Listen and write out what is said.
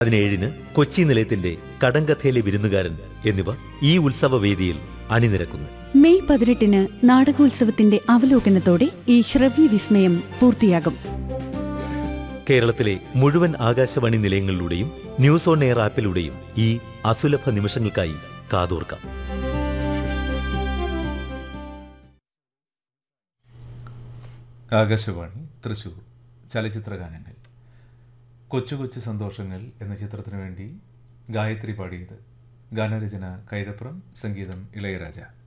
പതിനേഴിന് കൊച്ചി നിലയത്തിന്റെ കടങ്കഥയിലെ വിരുന്നുകാരൻ എന്നിവ ഈ ഉത്സവ വേദിയിൽ അണിനിരക്കുന്നു മെയ് പതിനെട്ടിന് നാടകോത്സവത്തിന്റെ അവലോകനത്തോടെ ഈ ശ്രവ്യ വിസ്മയം പൂർത്തിയാകും കേരളത്തിലെ മുഴുവൻ ആകാശവാണി നിലയങ്ങളിലൂടെയും ന്യൂസ് ഓൺ എയർ ആപ്പിലൂടെയും ഈ അസുലഭ നിമിഷങ്ങൾക്കായി കാതോർക്കാം ആകാശവാണി തൃശൂർ ചലച്ചിത്ര ഗാനങ്ങൾ കൊച്ചു കൊച്ചു സന്തോഷങ്ങൾ എന്ന ചിത്രത്തിനു വേണ്ടി ഗായത്രി പാടിയത് ഗാനരചന കൈതപ്രം സംഗീതം ഇളയരാജ